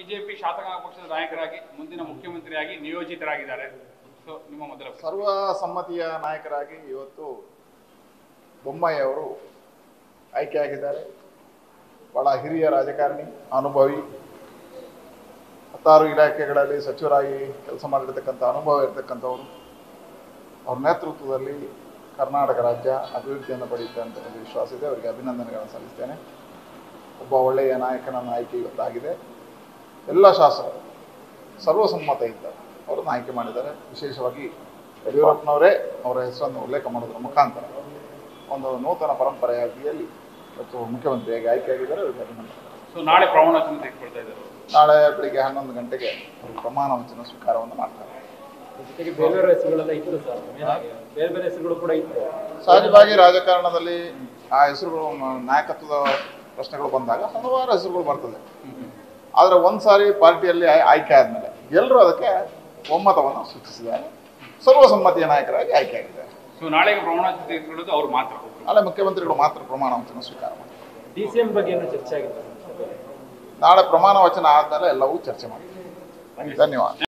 BJP ಶಾಸಕಾಂಗ ಪಕ್ಷದ ನಾಯಕರಾಗಿ ಮುಂದಿನ ಮುಖ್ಯಮಂತ್ರಿಯಾಗಿ ನಿಯೋಜಿತರಾಗಿದ್ದಾರೆ ಸೊ ನಿಮ್ಮ ಮೊದಲ ಪ್ರಶ್ನೆ. ಸರ್ವ ಸಮ್ಮತಿಯ ನಾಯಕರಾಗಿ ಇವತ್ತು ಬೊಮ್ಮಾಯಿ ಅವರು ಆಯ್ಕೆಯಾಗಿದ್ದಾರೆ ಬಹಳ ಹಿರಿಯ ರಾಜಕಾರಣಿ ಅನುಭವಿ ಹತ್ತಾರು ಇಲಾಖೆಗಳಲ್ಲಿ ಸಚಿವರಾಗಿ ಕೆಲಸ ಮಾಡಿರ್ತಕ್ಕಂಥ ಅನುಭವ ಇರತಕ್ಕಂಥವರು ಅವ್ರ ನೇತೃತ್ವದಲ್ಲಿ ಕರ್ನಾಟಕ ರಾಜ್ಯ ಅಭಿವೃದ್ಧಿಯನ್ನು ಪಡೆಯುತ್ತೆ ಅಂತ ಒಂದು ವಿಶ್ವಾಸ ಇದೆ ಅವರಿಗೆ ಅಭಿನಂದನೆಗಳನ್ನು ಸಲ್ಲಿಸ್ತೇನೆ ಒಬ್ಬ ಒಳ್ಳೆಯ ನಾಯಕನನ್ನು ಆಯ್ಕೆ ಇವತ್ತಾಗಿದೆ ಎಲ್ಲ ಶಾಸಕರು ಸರ್ವಸಮ್ಮತೆಯಿಂದ ಅವರನ್ನು ಆಯ್ಕೆ ಮಾಡಿದ್ದಾರೆ ವಿಶೇಷವಾಗಿ ಯಡಿಯೂರಪ್ಪನವರೇ ಅವರ ಹೆಸರನ್ನು ಉಲ್ಲೇಖ ಮಾಡೋದ್ರ ಮುಖಾಂತರ ಒಂದು ನೂತನ ಪರಂಪರೆಯ ಅಡಿಯಲ್ಲಿ ಇವತ್ತು ಮುಖ್ಯಮಂತ್ರಿಯಾಗಿ ಆಯ್ಕೆಯಾಗಿದ್ದಾರೆ ಅವರಿಗೆ ಅಭಿನಂದನೆ ಸೊ ನಾಳೆ ಪ್ರಮಾಣ ವಚನ ತೆಗೆದುಕೊಳ್ತಾ ಇದ್ದಾರೆ ನಾಳೆ ಬೆಳಿಗ್ಗೆ ಹನ್ನೊಂದು ಗಂಟೆಗೆ ಅವರು ಪ್ರಮಾಣ ವಚನ ಸ್ವೀಕಾರವನ್ನು ಮಾಡ್ತಾರೆ ಜೊತೆಗೆ ಬೇರೆ ಬೇರೆ ಹೆಸರುಗಳೆಲ್ಲ ಇತ್ತು ಸರ್ ಮೇಲಾಗಿ ಬೇರೆ ಬೇರೆ ಹೆಸರುಗಳು ಕೂಡ ಇತ್ತು ಸಹಜವಾಗಿ ರಾಜಕಾರಣದಲ್ಲಿ ಆ ಹೆಸರುಗಳು ಮ- ನಾಯಕತ್ವದ ಪ್ರಶ್ನೆಗಳು ಬಂದಾಗ ಹಲವಾರು ಹೆಸರುಗಳು ಬರ್ತದೆ ಆದರೆ ಒಂದು ಸಾರಿ ಪಾರ್ಟಿಯಲ್ಲಿ ಆಯ್- ಆಯ್ಕೆ ಆದಮೇಲೆ ಎಲ್ಲರೂ ಅದಕ್ಕೆ ಒಮ್ಮತವನ್ನು ಸೂಚಿಸಿದ್ದಾರೆ ಸರ್ವಸಮ್ಮತಿಯ ನಾಯಕರಾಗಿ ಆಯ್ಕೆಯಾಗಿದ್ದಾರೆ ಸೊ ನಾಳೆಗೆ ಪ್ರಮಾಣ ವಚನ ತೆಗೆದುಕೊಳ್ಳೋದು ಅವ್ರು ಮಾತ್ರ ನಾಳೆ ಮುಖ್ಯಮಂತ್ರಿಗಳು ಮಾತ್ರ ಪ್ರಮಾಣ ವಚನ ಸ್ವೀಕಾರ ಮಾಡ್ತಾರೆ ಡಿ ಸಿ ಎಂ ಬಗ್ಗೆ ಏನೋ ಚರ್ಚೆ ಆಗಿದೆ ನಾಳೆ ಪ್ರಮಾಣ ವಚನ ಆದಮೇಲೆ ಎಲ್ಲವೂ ಚರ್ಚೆ ಮಾಡ್ತೀವಿ ಧನ್ಯವಾದ